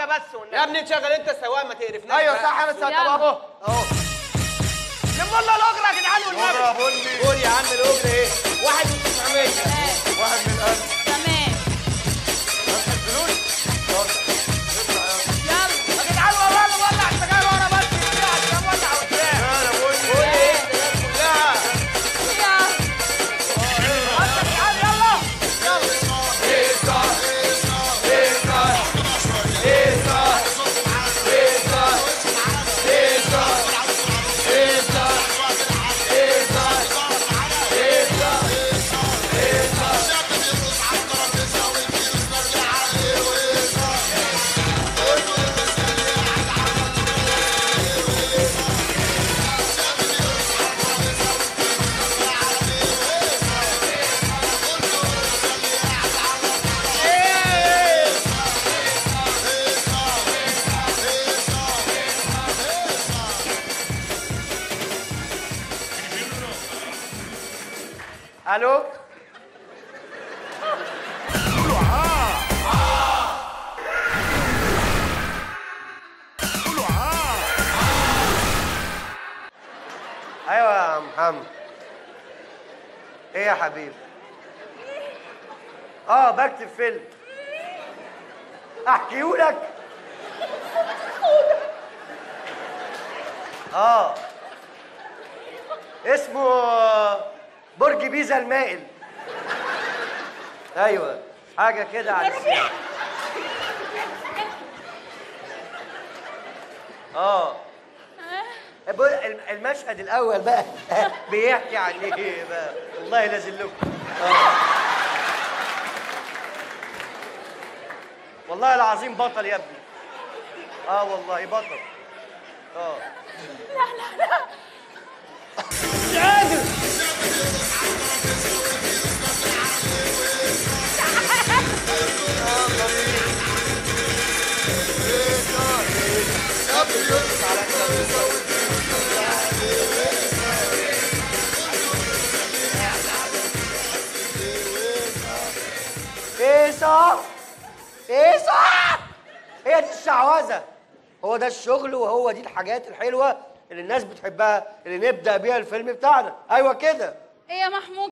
بس والنبي يا ابني تشغل انت السواق ما تقرفناش ايوه بقى. صح انا سواق يلا. اهو اهو لموا لنا الاجره يا جدعان والنبي اضرب بني قول يا عم الاجر ايه؟ واحد وتسعمية تمام واحد من الألف تمام فلوس يلا يا جدعان والله انا ولع السجاير ورا بس كده عشان ولع قدام يا انا بني قول ايه؟ كلها يلا يا جدعان يلا الو ايوه يا محمد ايه يا حبيبي اه بكتب فيلم احكيهولك اه اسمه برج بيزا المائل ايوه حاجه كده على السير اه ب- الم- المشهد الاول بقى بيحكي عن ايه بقى والله لازم لكم آه. والله العظيم بطل يا ابني اه والله بطل اه فيصل فيصل هي دي الشعوذه هو ده الشغل وهو دي الحاجات الحلوه اللي الناس بتحبها اللي نبدا بيها الفيلم بتاعنا ايوه كده ايه يا محمود